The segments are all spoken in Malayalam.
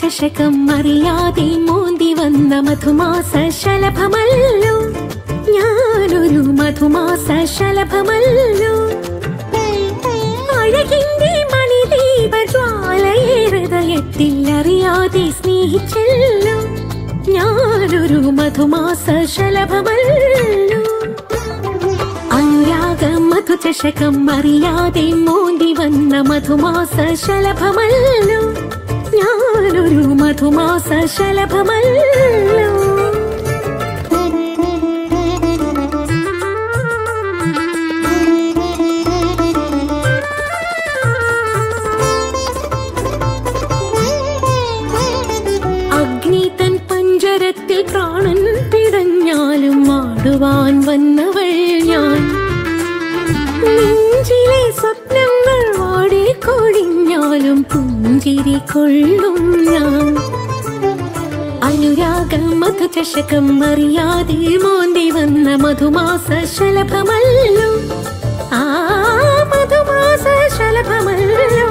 മധുചഷകം അറിയാതെ മോന്തി വന്ന മധുമാസ ശലഭമല്ലോ ഞാനൊരു മധുമാസ ശലഭമല്ലോ അഴകിന്റെ മണിദീപ ജ്വാലയെ ഹൃദയത്തിൽ അറിയാതെ സ്നേഹിച്ചല്ലോ ഞാനൊരു മധുമാസ ശലഭമല്ലോ അനുരാഗ മധുചഷകം അറിയാതെ മോന്തി വന്ന മധുമാസ ശലഭമല്ലോ ഞാനൊരു മധുമാസ ശലഭമല്ലോ അഗ്നി തൻ പഞ്ചരത്തിൽ പ്രാണൻ പിടഞ്ഞാലും ആടുവാൻ വന്നവൾ ഞാൻ നെഞ്ചിലെ സ്വപ്നങ്ങൾ വാടിക്കൊഴിഞ്ഞാലും പുഞ്ചിരി കൊള്ളും ഞാൻ അനുരാഗ മധുചഷകം അറിയാതെ മോന്തി വന്ന മധുമാസ ശലഭമല്ലോ ആ മധുമാസ ശലഭമല്ലോ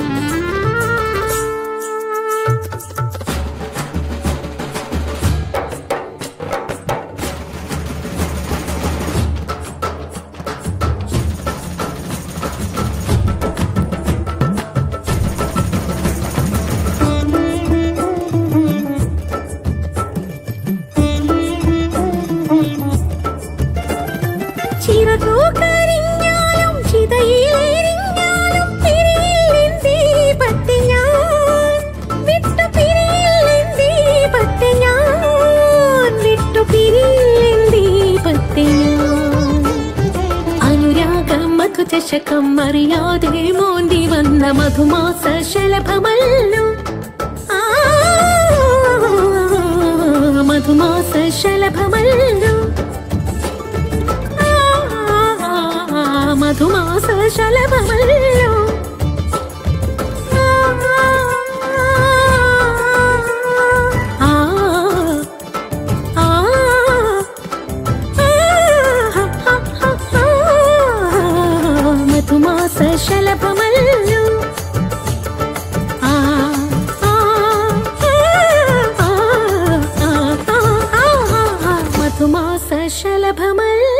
ചിറകു കരിഞ്ഞാലും ചിതയിലെരിഞ്ഞാലും പിരിയില്ലെൻ ദീപത്തെ ഞാൻ വിട്ടു പിരിയില്ലെൻ ദീപത്തെ ഞാൻ വിട്ടു പിരിയില്ലെൻ ദീപത്തെ ഞാൻ അനുരാഗ മധുചഷകം അറിയാതെ മോന്തി വന്ന മധുമാസ ശലഭമല്ലോ ആ, മധുമാസ ശലഭമല്ലോ മധുമാസ ശലഭമല്ലോ ആ, ആ, മധുമാസ ശലഭമല്ലോ ആ, ആ, ആ, ആ, ആ, ആ, ആ, മധുമാസ ശലഭമല്ലോ